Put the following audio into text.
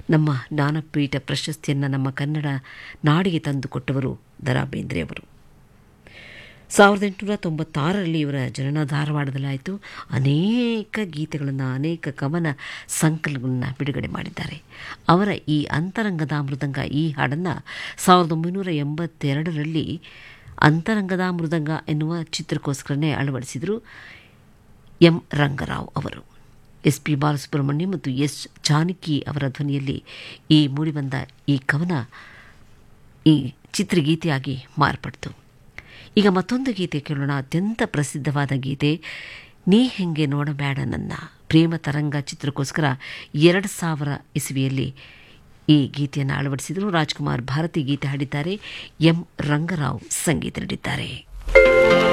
ನಮ್ಮ ಜ್ಞಾನಪೀಠ ಪ್ರಶಸ್ತಿಯನ್ನು ನಮ್ಮ ಕನ್ನಡ ನಾಡಿಗೆ ತಂದುಕೊಟ್ಟವರು ದ ರಾ ಬೇಂದ್ರೆಯವರು ಸಾವಿರದ ಎಂಟುನೂರ ತೊಂಬತ್ತಾರರಲ್ಲಿ ಇವರ ಜನನ ಧಾರವಾಡದಲ್ಲಾಯಿತು ಅನೇಕ ಗೀತೆಗಳನ್ನು ಅನೇಕ ಕವನ ಸಂಕಲನಗಳನ್ನು ಬಿಡುಗಡೆ ಮಾಡಿದ್ದಾರೆ ಅವರ ಈ ಅಂತರಂಗದ ಮೃದಂಗ ಈ ಹಾಡನ್ನು ಸಾವಿರದ ಒಂಬೈನೂರ ಎಂಬತ್ತೆರಡರಲ್ಲಿ ಅಂತರಂಗದ ಮೃದಂಗ ಎನ್ನುವ ಚಿತ್ರಕ್ಕೋಸ್ಕರನೇ ಅಳವಡಿಸಿದರು ಎಂ ರಂಗರಾವ್ ಅವರು ಎಸ್ ಪಿ ಬಾಲಸುಬ್ರಹ್ಮಣ್ಯ ಮತ್ತು ಎಸ್ ಜಾನಕಿ ಅವರ ಧ್ವನಿಯಲ್ಲಿ ಈ ಮೂಡಿಬಂದ ಈ ಕವನ ಈ ಚಿತ್ರಗೀತೆಯಾಗಿ ಮಾರ್ಪಡ್ತು ಈಗ ಮತ್ತೊಂದು ಗೀತೆ ಕೇಳೋಣ ಅತ್ಯಂತ ಪ್ರಸಿದ್ಧವಾದ ಗೀತೆ ನೀ ಹೆಂಗೆ ನೋಡಬೇಡ ನನ್ನ ಪ್ರೇಮ ತರಂಗ ಚಿತ್ರಕ್ಕೋಸ್ಕರ ಎರಡು ಸಾವಿರ ಇಸವಿಯಲ್ಲಿ ಈ ಗೀತೆಯನ್ನು ಅಳವಡಿಸಿದರು ರಾಜ್ಕುಮಾರ್ ಭಾರತಿ ಗೀತೆ ಹಾಡಿದ್ದಾರೆ ಎಂ ರಂಗರಾವ್ ಸಂಗೀತ ನೀಡಿದ್ದಾರೆ